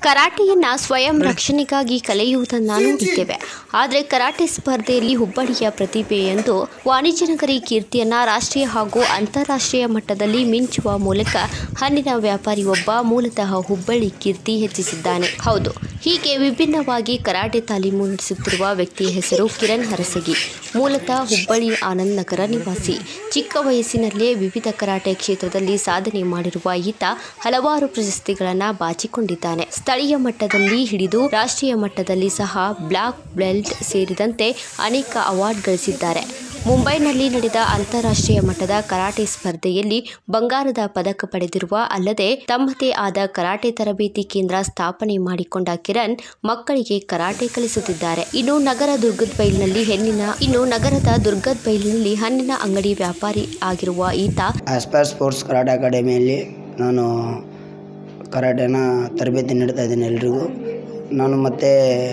ಕರಾಟೆಯನ್ನ ಸ್ವಯಂ ರಕ್ಷಣೆಗಾಗಿ ಕಲಿಯುವುದನ್ನು ನೋಡಿದ್ದೇವೆ ಆದರೆ ಕರಾಟೆ ಸ್ಪರ್ಧೆಯಲ್ಲಿ ಹುಬ್ಬಳ್ಳಿಯ ಪ್ರತಿಭೆ ಎಂದು ವಾಣಿಜ್ಯನಗರಿ ಕೀರ್ತಿಯನ್ನ ರಾಷ್ಟ್ರೀಯ ಹಾಗೂ ಅಂತಾರಾಷ್ಟ್ರೀಯ ಮಟ್ಟದಲ್ಲಿ ಮಿಂಚುವ ಮೂಲಕ ಹಣ್ಣಿನ ವ್ಯಾಪಾರಿ ಒಬ್ಬ ಮೂಲತಃ ಹುಬ್ಬಳ್ಳಿ ಕೀರ್ತಿ ಹೆಚ್ಚಿಸಿದ್ದಾನೆ ಹೌದು ಹೀಗೆ ವಿಭಿನ್ನವಾಗಿ ಕರಾಟೆ ತಾಲೀಮು ನಡೆಸುತ್ತಿರುವ ವ್ಯಕ್ತಿಯ ಹೆಸರು ಕಿರಣ್ ಹರಸಗಿ ಮೂಲತಃ ಹುಬ್ಬಳ್ಳಿ ಆನಂದ್ ನಗರ ನಿವಾಸಿ ಚಿಕ್ಕ ವಯಸ್ಸಿನಲ್ಲೇ ವಿವಿಧ ಕರಾಟೆ ಕ್ಷೇತ್ರದಲ್ಲಿ ಸಾಧನೆ ಮಾಡಿರುವ ಈತ ಹಲವಾರು ಪ್ರಶಸ್ತಿಗಳನ್ನು ಬಾಚಿಕೊಂಡಿದ್ದಾನೆ ಸ್ಥಳೀಯ ಮಟ್ಟದಲ್ಲಿ ಹಿಡಿದು ರಾಷ್ಟ್ರೀಯ ಮಟ್ಟದಲ್ಲಿ ಸಹ ಬ್ಲಾಕ್ ಬೆಲ್ಟ್ ಸೇರಿದಂತೆ ಅನೇಕ ಅವಾರ್ಡ್ ಗಳಿಸಿದ್ದಾರೆ ಮುಂಬೈನಲ್ಲಿ ನಡೆದ ಅಂತಾರಾಷ್ಟ್ರೀಯ ಮಟ್ಟದ ಕರಾಟೆ ಸ್ಪರ್ಧೆಯಲ್ಲಿ ಬಂಗಾರದ ಪದಕ ಪಡೆದಿರುವ ಅಲ್ಲದೆ ತಮ್ಮದೇ ಆದ ಕರಾಟೆ ತರಬೇತಿ ಕೇಂದ್ರ ಸ್ಥಾಪನೆ ಮಾಡಿಕೊಂಡ ಕಿರಣ್ ಮಕ್ಕಳಿಗೆ ಕರಾಟೆ ಕಲಿಸುತ್ತಿದ್ದಾರೆ ಇನ್ನು ನಗರ ದುರ್ಗದ ಬೈಲ್ನಲ್ಲಿ ಹೆಣ್ಣಿನ ಇನ್ನು ನಗರದ ದುರ್ಗದ ಬೈಲ್ನಲ್ಲಿ ಹಣ್ಣಿನ ಅಂಗಡಿ ವ್ಯಾಪಾರಿ ಆಗಿರುವ ಈತ ಆಸ್ಪೈರ್ ಸ್ಪೋರ್ಟ್ಸ್ ಕರಾಟೆ ಅಕಾಡೆಮಿಯಲ್ಲಿ ನಾನು ಕರಾಟೆನ ತರಬೇತಿ ನೀಡ್ತಾ ಇದ್ದೀನಿ ಎಲ್ರಿಗೂ ನಾನು ಮತ್ತೆ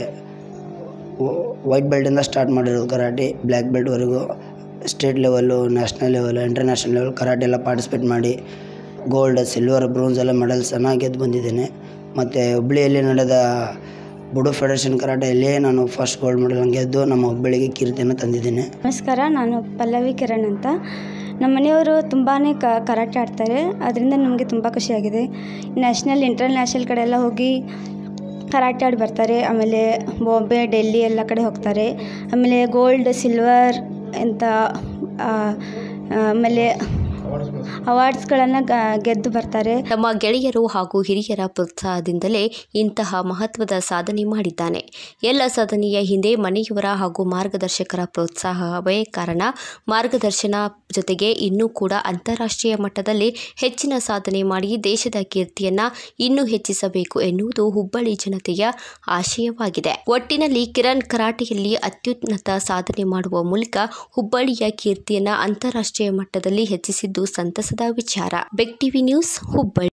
ವೈಟ್ ಬೆಲ್ಟಿಂದ ಸ್ಟಾರ್ಟ್ ಮಾಡಿರೋದು ಕರಾಟೆ ಬ್ಲ್ಯಾಕ್ ಬೆಲ್ಟ್ವರೆಗೂ state level national level international level karate ಎಲ್ಲ ಪಾರ್ಟಿಸಿಪೇಟ್ ಮಾಡಿ ಗೋಲ್ಡ್ ಸಿಲ್ವರ್ ಬ್ರೋನ್ಸ್ ಎಲ್ಲ ಮೆಡಲ್ಸನ್ನು ಗೆದ್ದು ಬಂದಿದ್ದೇನೆ ಮತ್ತು ಹುಬ್ಬಳ್ಳಿಯಲ್ಲಿ ನಡೆದ ಬುಡು ಫೆಡರೇಷನ್ ಕರಾಟೆಯಲ್ಲಿ ನಾನು ಫಸ್ಟ್ ಗೋಲ್ಡ್ ಮೆಡಲ್ ಗೆದ್ದು ನಮ್ಮ ಹುಬ್ಬಳ್ಳಿಗೆ ಕೀರ್ತಿಯನ್ನು ತಂದಿದ್ದೇನೆ ನಮಸ್ಕಾರ ನಾನು ಪಲ್ಲವಿ ಕಿರಣ್ ಅಂತ ನಮ್ಮ ಮನೆಯವರು ತುಂಬಾ ಕ ಕರಾಟೆ ಆಡ್ತಾರೆ ಅದರಿಂದ ನಮಗೆ ತುಂಬ ಖುಷಿಯಾಗಿದೆ ನ್ಯಾಷನಲ್ ಇಂಟರ್ನ್ಯಾಷನಲ್ ಕಡೆ ಎಲ್ಲ ಹೋಗಿ ಕರಾಟೆ ಆಡಿ ಬರ್ತಾರೆ ಆಮೇಲೆ ಬಾಂಬೆ ಡೆಲ್ಲಿ ಎಲ್ಲ ಕಡೆ ಹೋಗ್ತಾರೆ ಆಮೇಲೆ ಗೋಲ್ಡ್ ಸಿಲ್ವರ್ ಅಂತ ಆ, ಆಮೇಲೆ ಅವಾರ್ಡ್ಸ್ಗಳನ್ನು ಗೆದ್ದು ಬರ್ತಾರೆ ತಮ್ಮ ಗೆಳೆಯರು ಹಾಗೂ ಹಿರಿಯರ ಪ್ರೋತ್ಸಾಹದಿಂದಲೇ ಇಂತಹ ಮಹತ್ವದ ಸಾಧನೆ ಮಾಡಿದ್ದಾನೆ ಎಲ್ಲ ಸಾಧನೆಯ ಹಿಂದೆ ಮನೆಯವರ ಹಾಗೂ ಮಾರ್ಗದರ್ಶಕರ ಪ್ರೋತ್ಸಾಹವೇ ಕಾರಣ ಮಾರ್ಗದರ್ಶನ ಜೊತೆಗೆ ಇನ್ನೂ ಕೂಡ ಅಂತಾರಾಷ್ಟ್ರೀಯ ಮಟ್ಟದಲ್ಲಿ ಹೆಚ್ಚಿನ ಸಾಧನೆ ಮಾಡಿ ದೇಶದ ಕೀರ್ತಿಯನ್ನ ಇನ್ನೂ ಹೆಚ್ಚಿಸಬೇಕು ಎನ್ನುವುದು ಹುಬ್ಬಳ್ಳಿ ಜನತೆಯ ಆಶಯವಾಗಿದೆ ಒಟ್ಟಿನಲ್ಲಿ ಕಿರಣ್ ಕರಾಟೆಯಲ್ಲಿ ಅತ್ಯುನ್ನತ ಸಾಧನೆ ಮಾಡುವ ಮೂಲಕ ಹುಬ್ಬಳ್ಳಿಯ ಕೀರ್ತಿಯನ್ನ ಅಂತಾರಾಷ್ಟ್ರೀಯ ಮಟ್ಟದಲ್ಲಿ ಹೆಚ್ಚಿಸಿದ್ದು ಸಂತಸದ ವಿಚಾರ ಬೆಕ್ ಟಿವಿ ನ್ಯೂಸ್ ಹುಬ್ಬಳ್ಳಿ